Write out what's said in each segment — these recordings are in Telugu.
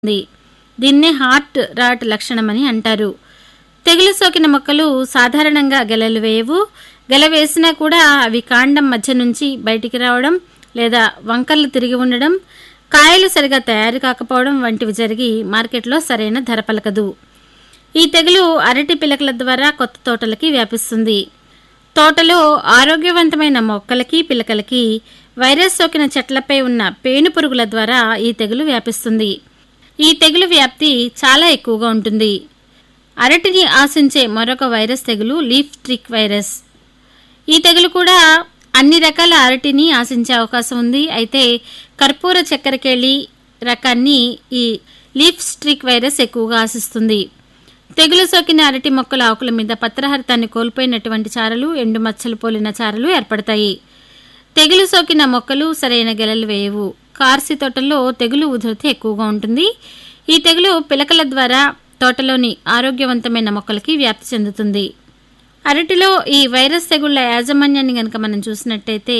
ఉంది దీన్నే హార్ట్ రాట్ లక్షణమని అంటారు తెగులు సోకిన మొక్కలు సాధారణంగా గెలలు వేయవు గెల వేసినా కూడా అవి కాండం మధ్య నుంచి బయటికి రావడం లేదా వంకర్లు తిరిగి ఉండడం కాయలు సరిగా తయారు కాకపోవడం వంటివి జరిగి మార్కెట్లో సరైన ధర పలకదు ఈ తెగులు అరటి పిలకల ద్వారా కొత్త తోటలకి వ్యాపిస్తుంది తోటలో ఆరోగ్యవంతమైన మొక్కలకి పిలకలకి వైరస్ సోకిన చెట్లపై ఉన్న పేను పురుగుల ద్వారా ఈ తెగులు వ్యాపిస్తుంది ఈ తెగులు వ్యాప్తి చాలా ఎక్కువగా ఉంటుంది అరటిని ఆశించే మరొక వైరస్ తెగులు లీఫ్ ట్రిక్ వైరస్ ఈ తెగులు కూడా అన్ని రకాల అరటిని ఆశించే అవకాశం ఉంది అయితే కర్పూర చక్కెరకేళి రకాన్ని ఈ లీఫ్ స్ట్రిక్ వైరస్ ఎక్కువగా ఆశిస్తుంది తెగులు సోకిన అరటి మొక్కల ఆకుల మీద పత్రహరితాన్ని కోల్పోయినటువంటి చారలు ఎండు మచ్చలు పోలిన చారలు ఏర్పడతాయి తెగులు సోకిన మొక్కలు సరైన గెలలు వేయవు కార్సి తోటల్లో తెగులు ఉధృతి ఎక్కువగా ఉంటుంది ఈ తెగులు పిలకల ద్వారా తోటలోని ఆరోగ్యవంతమైన మొక్కలకి వ్యాప్తి చెందుతుంది అరటిలో ఈ వైరస్ తెగుళ్ల యాజమాన్యాన్ని గనక మనం చూసినట్టయితే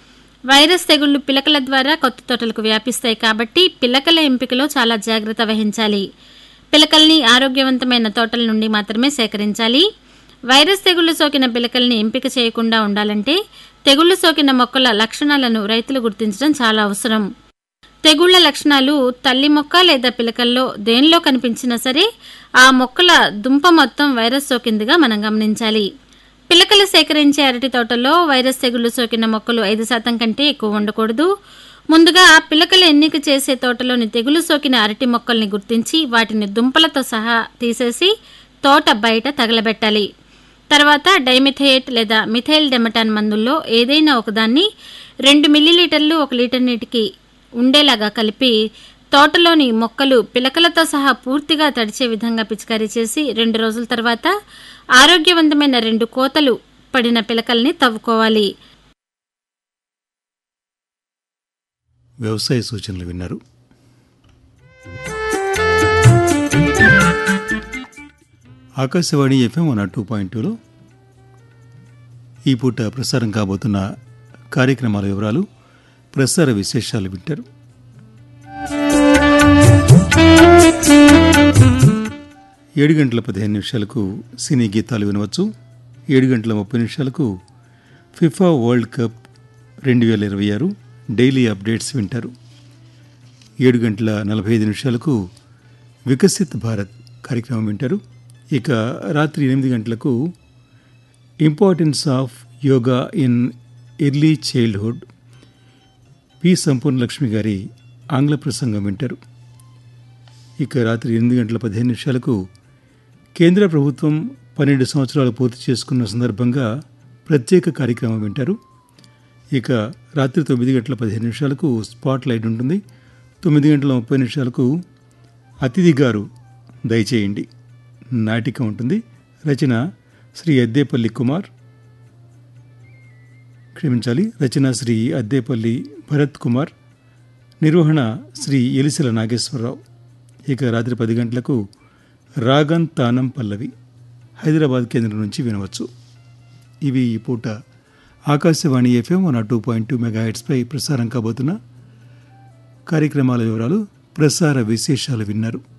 వైరస్ తెగుళ్లు పిలకల ద్వారా కొత్త తోటలకు వ్యాపిస్తాయి కాబట్టి పిలకల ఎంపికలో చాలా జాగ్రత్త వహించాలి పిలకల్ని ఆరోగ్యవంతమైన తోటల నుండి మాత్రమే సేకరించాలి వైరస్ తెగుళ్లు సోకిన పిలకల్ని ఎంపిక చేయకుండా ఉండాలంటే తెగుళ్లు సోకిన మొక్కల లక్షణాలను రైతులు గుర్తించడం చాలా అవసరం తెగుళ్ల లక్షణాలు తల్లి మొక్క లేదా పిలకల్లో దేనిలో కనిపించినా సరే ఆ మొక్కల దుంప మొత్తం వైరస్ సోకిందిగా మనం గమనించాలి పిలకలు సేకరించే అరటి తోటల్లో వైరస్ తెగుళ్లు సోకిన మొక్కలు ఐదు శాతం కంటే ఎక్కువ ఉండకూడదు ముందుగా పిలకలు ఎన్నిక చేసే తోటలోని తెగులు సోకిన అరటి మొక్కల్ని గుర్తించి వాటిని దుంపలతో సహా తీసేసి తోట బయట తగలబెట్టాలి తర్వాత డైమిథేట్ లేదా మిథైల్ డెమటాన్ మందుల్లో ఏదైనా ఒకదాన్ని రెండు మిల్లీలీటర్లు ఒక లీటర్ నీటికి ఉండేలాగా కలిపి తోటలోని మొక్కలు పిలకలతో సహా పూర్తిగా తడిచే విధంగా పిచికారీ చేసి రెండు రోజుల తర్వాత ఆరోగ్యవంతమైన రెండు కోతలు పడిన పిలకల్ని తవ్వుకోవాలి వ్యవసాయ సూచనలు విన్నారు Akashvani FM one two point టూలో ఈ పూట ప్రసారం కాబోతున్న కార్యక్రమాల వివరాలు ప్రసార విశేషాలు వింటారు ఏడు గంటల పదిహేను నిమిషాలకు సినీ గీతాలు వినవచ్చు ఏడు గంటల ముప్పై నిమిషాలకు ఫిఫా వరల్డ్ కప్ రెండు వేల ఇరవై ఆరు డైలీ అప్డేట్స్ వింటారు ఏడు గంటల నలభై ఐదు నిమిషాలకు వికసిత్ భారత్ కార్యక్రమం వింటారు ఇక రాత్రి ఎనిమిది గంటలకు importance of yoga in early childhood P Sampoorna Lakshmi గారి ఆంగ్ల ప్రసంగం వింటారు ఇక రాత్రి ఎనిమిది గంటల పదిహేను నిమిషాలకు కేంద్ర ప్రభుత్వం పన్నెండు సంవత్సరాలు పూర్తి చేసుకున్న సందర్భంగా ప్రత్యేక కార్యక్రమం వింటారు ఇక రాత్రి తొమ్మిది గంటల పదిహేను నిమిషాలకు స్పాట్ లైట్ ఉంటుంది తొమ్మిది గంటల ముప్పై నిమిషాలకు అతిథి గారు దయచేయండి నాటిక ఉంటుంది రచన శ్రీ అద్దేపల్లి కుమార్ క్షమించాలి రచన శ్రీ అద్దేపల్లి భరత్ కుమార్ నిర్వహణ శ్రీ ఎలిసెల నాగేశ్వరరావు ఇక రాత్రి పది గంటలకు రాగన్ తానం పల్లవి హైదరాబాద్ కేంద్రం నుంచి వినవచ్చు ఇవి ఈ పూట Akashvani FM one two point two mega హెడ్స్పై ప్రసారం కాబోతున్న కార్యక్రమాల వివరాలు ప్రసార విశేషాలు విన్నారు